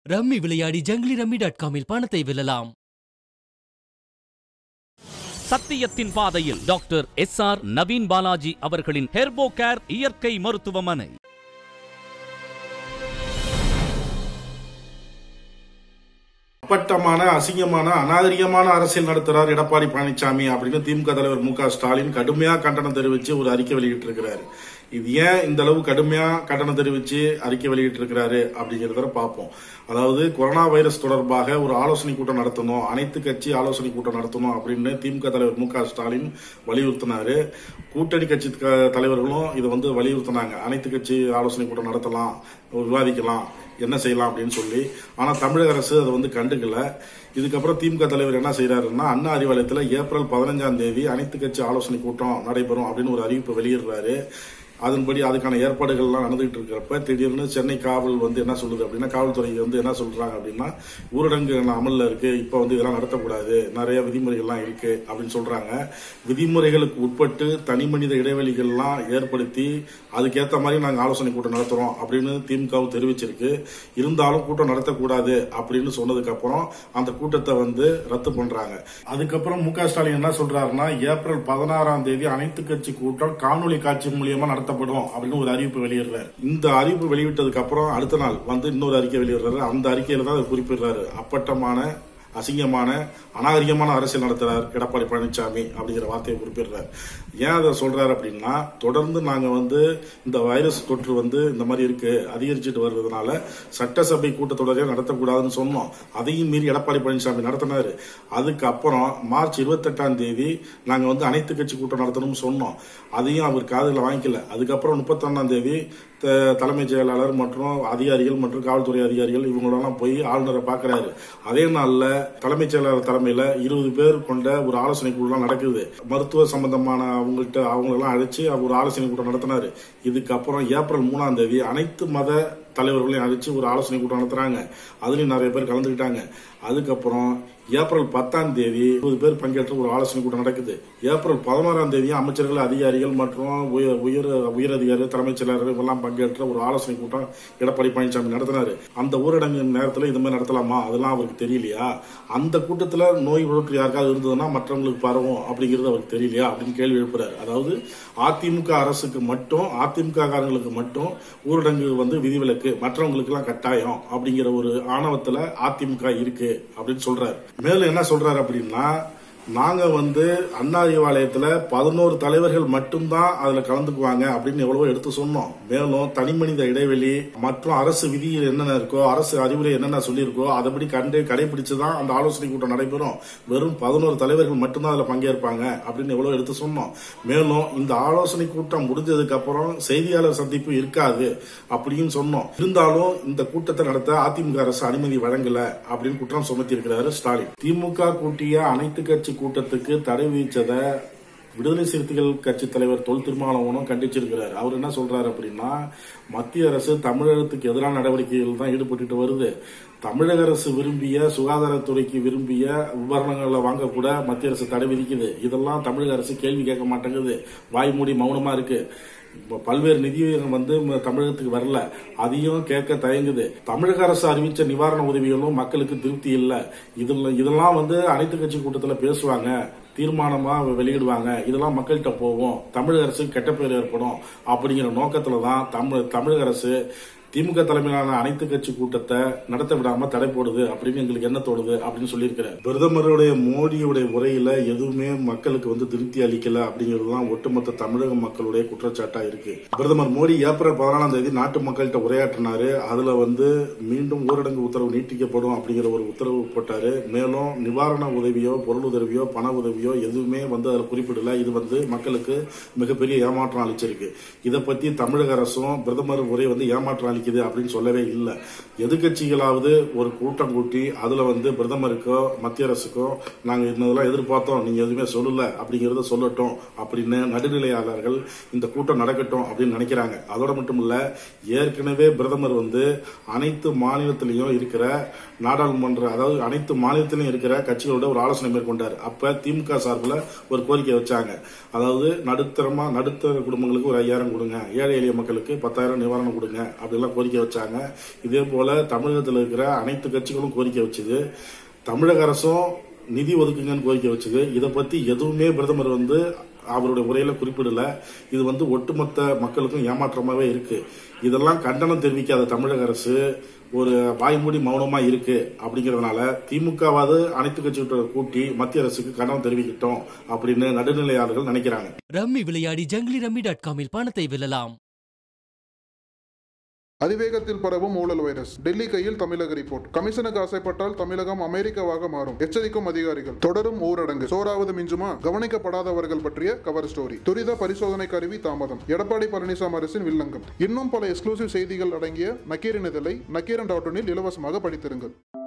rummy விளையாடி Junglee rummy dot காமில் பணத்தை வெல்லலாம் சத்தியத்தின் பாதையில் doctor S R Naveen Balaji அவர்களின் ஹெர்போ கேர் இயற்கை மருத்துவமனை அப்பட்டமான அசிங்கமான அநாகரிகமான அரசியல் நடத்துறார் எடப்பாடி பழனிசாமி அப்படின்னு திமுக தலைவர் மு க ஸ்டாலின் கடுமையா கண்டனம் தெரிவிச்சு ஒரு அறிக்கை வெளியிட்டிருக்கிறாரு இது ஏன் இந்த அளவு கடுமையா கண்டனம் தெரிவிச்சு அறிக்கை வெளியிட்டிருக்கிறாரு அப்படிங்கிறத பார்ப்போம் அதாவது கொரோனா வைரஸ் தொடர்பாக ஒரு ஆலோசனை கூட்டம் நடத்தணும் அனைத்து கட்சி ஆலோசனை கூட்டம் நடத்தணும் அப்படின்னு திமுக தலைவர் மு க ஸ்டாலின் வலியுறுத்தினாரு கூட்டணி கட்சி த- தலைவர்களும் இதை வந்து வலியுறுத்தினாங்க அனைத்து கட்சி ஆலோசனை கூட்டம் நடத்தலாம் விவாதிக்கலாம் என்ன செய்யலாம் அப்படின்னு சொல்லி ஆனா தமிழக அரசு அதை வந்து கண்டுக்கல இதுக்கப்புறம் திமுக தலைவர் என்ன செய்யறாருன்னா அண்ணா அறிவாலயத்துல ஏப்ரல் பதினஞ்சாம் தேதி அனைத்து கட்சி ஆலோசனை கூட்டம் நடைபெறும் அப்படின்னு ஒரு அறிவிப்பு வெளியிடுறாரு அதன்படி அதுக்கான ஏற்பாடுகள்லாம் நடந்துகிட்டு இருக்கிறப்ப திடீர்னு சென்னை காவல் வந்து என்ன சொல்லுது அப்படின்னா காவல்துறை வந்து என்ன சொல்றாங்க அப்படின்னா ஊரடங்கு அமல்ல இருக்கு இப்ப வந்து இதெல்லாம் நடத்தக்கூடாது நிறைய விதிமுறைகள்லாம் இருக்கு அப்படின்னு சொல்றாங்க விதிமுறைகளுக்கு உட்பட்டு தனி மனித இடைவெளிகள்லாம் ஏற்படுத்தி அதுக்கேற்ற மாதிரி நாங்கள் ஆலோசனை கூட்டம் நடத்துறோம் அப்படின்னு திமுக தெரிவிச்சிருக்கு இருந்தாலும் கூட்டம் நடத்தக்கூடாது அப்படின்னு சொன்னதுக்கு அப்புறம் அந்த கூட்டத்தை வந்து ரத்து பண்றாங்க அதுக்கப்புறம் மு க ஸ்டாலின் என்ன சொல்றாருன்னா ஏப்ரல் பதினாறாம் தேதி அனைத்து கட்சி கூட்டம் காணொலி காட்சி மூலியமா நடத்தப்படும் அப்படின்னு ஒரு அறிவிப்பு வெளியிடுறாரு இந்த அறிவிப்பு வெளியிட்டதுக்கு அப்புறம் அடுத்த நாள் வந்து இன்னொரு அறிக்கை வெளியிடுறாரு அந்த அறிக்கையில தான் அதை குறிப்பிடுறாரு அப்பட்டமான அசிங்கமான அநாகரிகமான அரசியல் நடத்துறார் எடப்பாடி பழனிசாமி அப்படிங்கிற வார்த்தையை குறிப்பிடுறார் ஏன் அதை சொல்றாரு அப்படின்னா தொடர்ந்து நாங்க வந்து இந்த வைரஸ் தொற்று வந்து இந்த மாதிரி இருக்கு அதிகரிச்சுட்டு வருவதனால சட்டசபை கூட்டத்தொடரே நடத்தக்கூடாதுன்னு சொன்னோம் அதையும் மீறி எடப்பாடி பழனிசாமி நடத்தினாரு அதுக்கப்புறம் மார்ச் இருபத்தெட்டாம் தேதி நாங்க வந்து அனைத்து கட்சி கூட்டம் நடத்தணும்னு சொன்னோம் அதையும் அவர் காதுல வாங்கிக்கல அதுக்கப்புறம் முப்பத்தொன்னாம் தேதி த- தலைமைச் செயலாளர் மற்றும் அதிகாரிகள் மற்றும் காவல்துறை அதிகாரிகள் இவங்களெல்லாம் போய் ஆளுநரை பார்க்கறாரு அதே நாள்ல தலைமைச் செயலாளர் தலைமையில இருபது பேர் கொண்ட ஒரு ஆலோசனை கூட்டம் நடக்குது மருத்துவ சம்பந்தமான அவங்கள்ட்ட அவங்களெல்லாம் அழைச்சு அவர் ஒரு ஆலோசனை கூட்டம் நடத்தினாரு இதுக்கப்புறம் ஏப்ரல் மூணாம் தேதி அனைத்து மத தலைவர்களையும் அழைச்சு ஒரு ஆலோசனை கூட்டம் நடத்துறாங்க அதுலயும் நிறைய பேர் கலந்துக்கிட்டாங்க அதுக்கப்புறம் ஏப்ரல் பத்தாம் தேதி இருபது பேர் பங்கேற்ற ஒரு ஆலோசனை கூட்டம் நடக்குது ஏப்ரல் பதினோராம் தேதி அமைச்சர்கள் அதிகாரிகள் மற்றும் உயர் உயர் உயர் அதிகாரிகள் தலைமைச் செயலாளர்கள் இவெல்லாம் பங்கேற்ற ஒரு ஆலோசனை கூட்டம் எடப்பாடி பழனிசாமி நடத்தினாரு அந்த ஊரடங்கு நேரத்தில் இது மாதிரி நடத்தலாமா அதெல்லாம் அவருக்கு தெரியலையா அந்த கூட்டத்தில் நோய் தொற்று யாருக்காவது இருந்ததுன்னா மற்றவங்களுக்கு பரவும் அப்படிங்கிறது அவருக்கு தெரியலையா அப்படின்னு கேள்வி எழுப்புறாரு அதாவது அதிமுக அரசுக்கு மட்டும் அதிமுக காரங்களுக்கு மட்டும் ஊரடங்கு வந்து விதிவிலக்கு மற்றவங்களுக்கு எல்லாம் கட்டாயம் அப்படிங்கிற ஒரு ஆணவத்துல அதிமுக இருக்கு அப்படின்னு சொல்றாரு மேலும் என்ன சொல்றாரு அப்படின்னா நாங்க வந்து அண்ணா அறிவாலயத்துல பதினோரு தலைவர்கள் மட்டும்தான் அதுல கலந்துக்குவாங்க அப்படின்னு எவ்வளவோ எடுத்து சொன்னோம் மேலும் தனி மனித இடைவெளி மற்றும் அரசு விதி என்னென்ன இருக்கோ அரசு அறிவுரை என்னென்ன சொல்லியிருக்கோ அதபடி கண்டு கடைபிடிச்சுதான் அந்த ஆலோசனை கூட்டம் நடைபெறும் வெறும் பதினோரு தலைவர்கள் மட்டும்தான் அதுல பங்கேற்பாங்க அப்படின்னு எவ்வளவு எடுத்து சொன்னோம் மேலும் இந்த ஆலோசனை கூட்டம் முடிஞ்சதுக்கு அப்புறம் செய்தியாளர் சந்திப்பு இருக்காது அப்படின்னு சொன்னோம் இருந்தாலும் இந்த கூட்டத்தை நடத்த அதிமுக அரசு அனுமதி வழங்கல அப்படின்னு குற்றம் சுமத்தி இருக்கிறாரு ஸ்டாலின் திமுக கூட்டிய அனைத்து கட்சி கூட்டத்துக்கு தடை விதிச்சத விடுதலை சிறுத்தைகள் கட்சி தலைவர் தொல் திருமாவளவனும் கண்டிச்சிருக்கிறார் அவர் என்ன சொல்றாரு அப்படின்னா மத்திய அரசு தமிழகத்துக்கு எதிரான நடவடிக்கைகள் தான் ஈடுபட்டுட்டு வருது தமிழக அரசு விரும்பிய சுகாதாரத்துறைக்கு விரும்பிய உபகரணங்களை வாங்க கூட மத்திய அரசு தடை விதிக்குது இதெல்லாம் தமிழக அரசு கேள்வி கேட்க மாட்டேங்குது வாய் மூடி மௌனமா இருக்கு இப்ப பல்வேறு நிதி வந்து ம- தமிழகத்துக்கு வரல அதையும் கேட்க தயங்குது தமிழக அரசு அறிவிச்ச நிவாரண உதவிகளும் மக்களுக்கு திருப்தி இல்ல இதுல இதெல்லாம் வந்து அனைத்து கட்சி கூட்டத்துல பேசுவாங்க தீர்மானமா வெளியிடுவாங்க இதெல்லாம் மக்கள்கிட்ட போகும் தமிழக அரசுக்கு கெட்ட பேர் ஏற்படும் அப்படிங்கிற நோக்கத்துல தான் தமிழ் தமிழக அரசு திமுக தலைமையிலான அனைத்து கட்சி கூட்டத்தை நடத்த விடாம தடை போடுது அப்படின்னு எங்களுக்கு என்ன தோணுது அப்படின்னு சொல்லியிருக்கிறார் பிரதமருடைய மோடியுடைய உரையில எதுவுமே மக்களுக்கு வந்து திருப்தி அளிக்கல அப்படிங்கிறது தான் ஒட்டுமொத்த தமிழக மக்களுடைய குற்றச்சாட்டா இருக்கு பிரதமர் மோடி ஏப்ரல் பதினாலாம் தேதி நாட்டு மக்கள்கிட்ட உரையாற்றினாரு அதுல வந்து மீண்டும் ஊரடங்கு உத்தரவு நீட்டிக்கப்படும் அப்படிங்கிற ஒரு உத்தரவு போட்டாரு மேலும் நிவாரண உதவியோ பொருள் உதவியோ பண உதவியோ எதுவுமே வந்து அதில் குறிப்பிடல இது வந்து மக்களுக்கு மிகப்பெரிய ஏமாற்றம் அளிச்சிருக்கு இதை பத்தி தமிழக அரசும் பிரதமர் உரை வந்து ஏமாற்றம் அளிக்குது அப்படின்னு சொல்லவே இல்லை எதிர்கட்சிகளாவது ஒரு கூட்டம் கூட்டி அதுல வந்து பிரதமருக்கோ மத்திய அரசுக்கோ நாங்க இதெல்லாம் எதிர்பார்த்தோம் நீங்க எதுவுமே சொல்லல அப்படிங்கறத சொல்லட்டும் அப்படின்னு நடுநிலையாளர்கள் இந்த கூட்டம் நடக்கட்டும் அப்படின்னு நினைக்கிறாங்க அதோட மட்டும் இல்ல ஏற்கனவே பிரதமர் வந்து அனைத்து மாநிலத்திலையும் இருக்கிற நாடாளுமன்ற அதாவது அனைத்து மாநிலத்திலும் இருக்கிற கட்சிகளோட ஒரு ஆலோசனை மேற்கொண்டார் அப்ப திமுக சார்பில் ஒரு கோரிக்கை வச்சாங்க அதாவது நடுத்தரமா நடுத்தர குடும்பங்களுக்கு ஒரு ஐயாயிரம் கொடுங்க ஏழை எளிய மக்களுக்கு பத்தாயிரம் நிவாரணம் கொடுங்க அப்படிலாம் எல்லாம் கோரிக்கை வச்சாங்க இதே போல தமிழகத்தில் இருக்கிற அனைத்து கட்சிகளும் கோரிக்கை வச்சுது தமிழக அரசும் நிதி ஒதுக்குங்கன்னு கோரிக்கை வச்சுது இதை பத்தி எதுவுமே பிரதமர் வந்து அவருடைய உரையில குறிப்பிடல இது வந்து ஒட்டுமொத்த மக்களுக்கும் ஏமாற்றமாவே இருக்கு இதெல்லாம் கண்டனம் தெரிவிக்காத தமிழக அரசு ஒரு வாய்மூடி மௌனமா இருக்கு அப்படிங்கறதுனால திமுகவாவது அனைத்து கட்சிகளை கூட்டி மத்திய அரசுக்கு கண்டனம் தெரிவிக்கட்டும் அப்படின்னு நடுநிலையாளர்கள் நினைக்கிறாங்க ரம்மி விளையாடி ஜங்கிலி ரம்மி டாட் காமில் பணத்தை வெல்லலாம் அதிவேகத்தில் பரவும் ஊழல் வைரஸ் டெல்லி கையில் தமிழக ரிப்போர்ட் கமிஷனுக்கு ஆசைப்பட்டால் தமிழகம் அமெரிக்காவாக மாறும் எச்சரிக்கும் அதிகாரிகள் தொடரும் ஊரடங்கு சோறாவது மிஞ்சுமா கவனிக்கப்படாதவர்கள் பற்றிய கவர் ஸ்டோரி துரித பரிசோதனை கருவி தாமதம் எடப்பாடி பழனிசாமி அரசின் வில்லங்கம் இன்னும் பல எக்ஸ்க்ளூசிவ் செய்திகள் அடங்கிய நக்கீரன் இதழை நக்கீரன் டாட் இலவசமாக படித்திருங்கள்